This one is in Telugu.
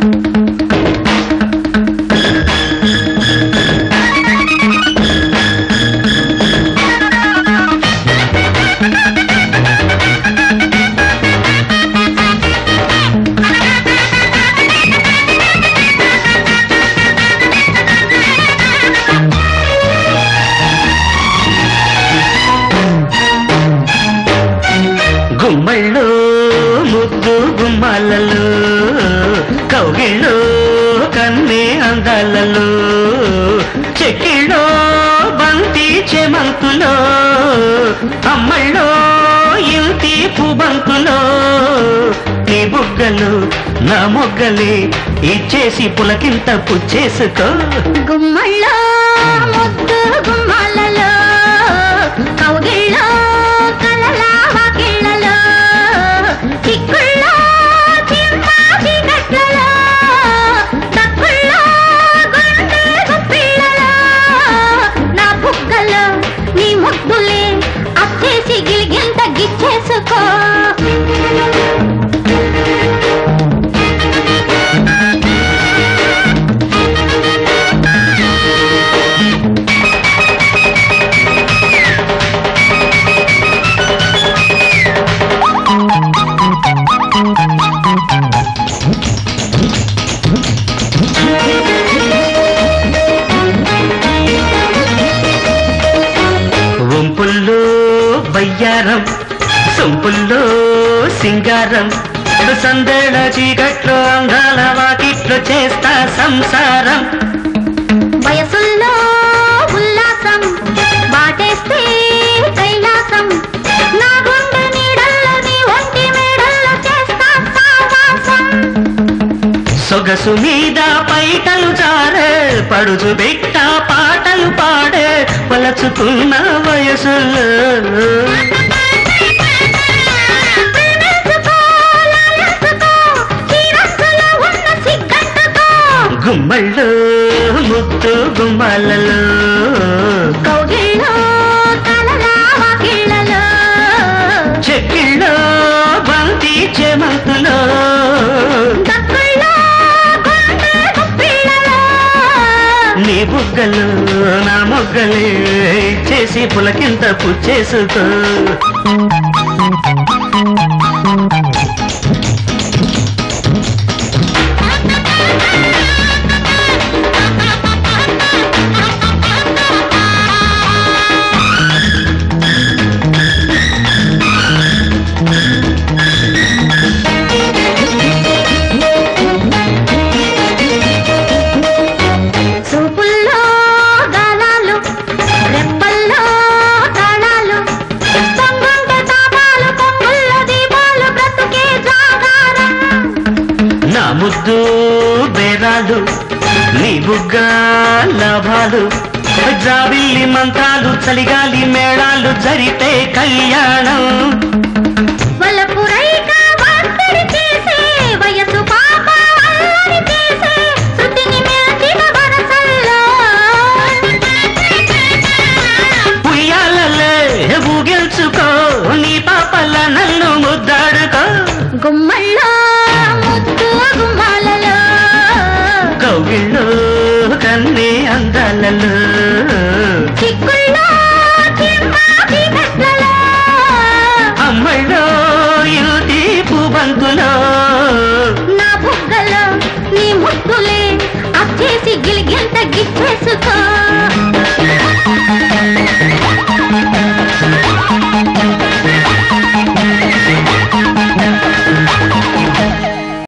గుమ్మళ్ళు ముద్దు గుమ్మలలో కౌగిళ్ళు కన్నే అందాలలో చెక్కిళ్ళో బంతి చెమంతులో అమ్మళ్ళో ఇంటి పుబంతులో నీ బుగ్గలు నా మొగ్గలే ఇచ్చేసి పులకింత పుచ్చేసుకో గుమ్మళ్ళో ముద్దు గుమ్మాలలో కౌగిళ్ళో కలల వాకిళ్ళలో చిక్కుళ్ళో చింపాచి గట్లలో తక్కుళ్ళో గుండె గుప్పిళ్ళలో నా బుగ్గలో నీ ముద్దులే అచ్చేసి గిలిగింత గిచ్చేసుకో వంపుల్లో బయ్యారం సొంపుల్లో సింగారం సందేళ చీకట్లో అందాల వాకిట్లో చేస్తా సంసారం వయసుల్లో ఉల్లాసం బాటేస్తే కైలాసం నా గుండె నీడల్లో నీ ఒంటి మేడల్లో చేస్తా సావాసం సొగసు మీద పైటలు జారే పడుచు బిట్ట పాటలు పాడే పలచుకున్న వయసులో ప్రేమించుకో, లాలించుకో, చీరస్సులో ఉన్న సిగ్గంటుకో. గుమ్మళ్ళు ముద్దు గుమ్మలలో కౌగిళ్ళో కలల వాకిళ్ళలో చెక్కిళ్ళో బంతి చెమంతులో దక్కుళ్ళో గుండె గుప్పిళ్ళలో నీ బుగ్గలు నా మొగ్గలే చేసి పులకింత పుచ్చేసుకో చూపుల్లో గాలాలు రెప్పల్లో తాళాలు పొంగుంటే తాపాలు పొంగుల్లో దీపాలు బ్రతుకే జాగారం నా ముద్దు బేరాలు నీ బుగ్గ లాభాలు జాబిల్లి మంత్రాలు చలిగాలి మేళాలు జరిపే కళ్యాణం వలపు రైక వార్తడి చేసే వయసు పాప అల్లరి చేసే శృతిని మెల్చిన వరసల్లో ఉయ్యాలలే ఊగిల్చుకో నీ పాపల నన్ను ముద్దాడుకో గుమ్మల్లో ముద్దు గుమ్మాలలో కౌగిళ్ళు కన్నీ అందాలలో చిక్కుల్లో చిమ్మాటి గట్లలో అమ్మళ్ళో యుతి పుబంతులో నా బుగ్గలో నీ ముద్దులే అచ్చేసి గిలిగింత గిచ్చేసుకో